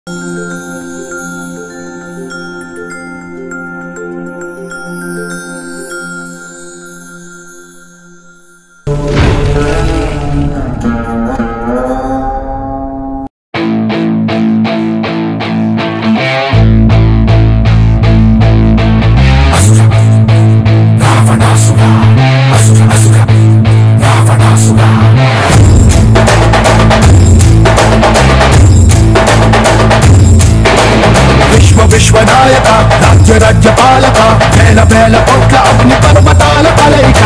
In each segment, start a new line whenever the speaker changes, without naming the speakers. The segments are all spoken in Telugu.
విశ్వ విశ్వనాయక రాజ్య రాజ్య పాలక వేల వేల కోట్ల అగ్ని పర్వతాల కలయిక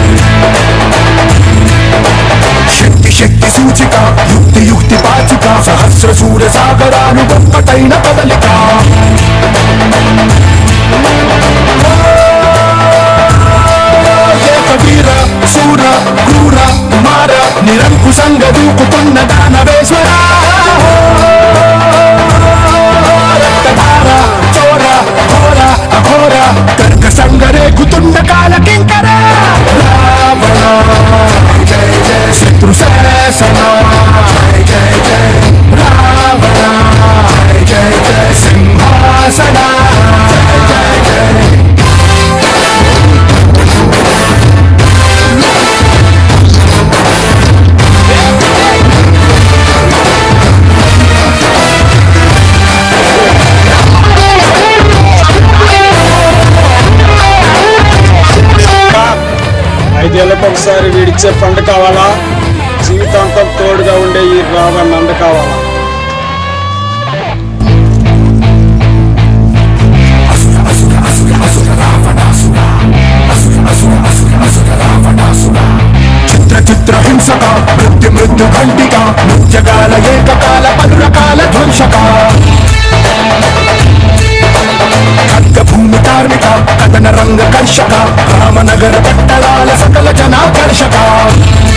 శక్తి శక్తి సూచిక యుక్తి యుక్తి పాచిక సహస్ర సూర్య సాగరాలు ఒక్కటైన కదలిక ఏక వీర శూర క్రూర మార నిరంకుశంగా దూకుతున్న దానవేశ్వర రక్తధార చోర ఘోర అఘోర తర్క సంగరేగుతున్న కాల కింకర రావణ జయ జయ శత్రు శాసన జయ జయ జయ రావణ జయ జయ సింహాసన జయ జయ జయ
ఐదేళ్లకు ఒకసారి వీడిచ్చే పంట కావాలా జీవితాంతం తోడుగా ఉండే ఈ రావణ అండ కావాలా
చిత్ర చిత్ర హింసక మృత్యు మృత్యు ఖండిక నృత్యకాల ఏకకాల పలురకాల ధ్వంసక ఖడ్గ భూమి కార్మిక కథన రంగ కర్షక రామనగర పట్టణాల సకల జనాకర్షక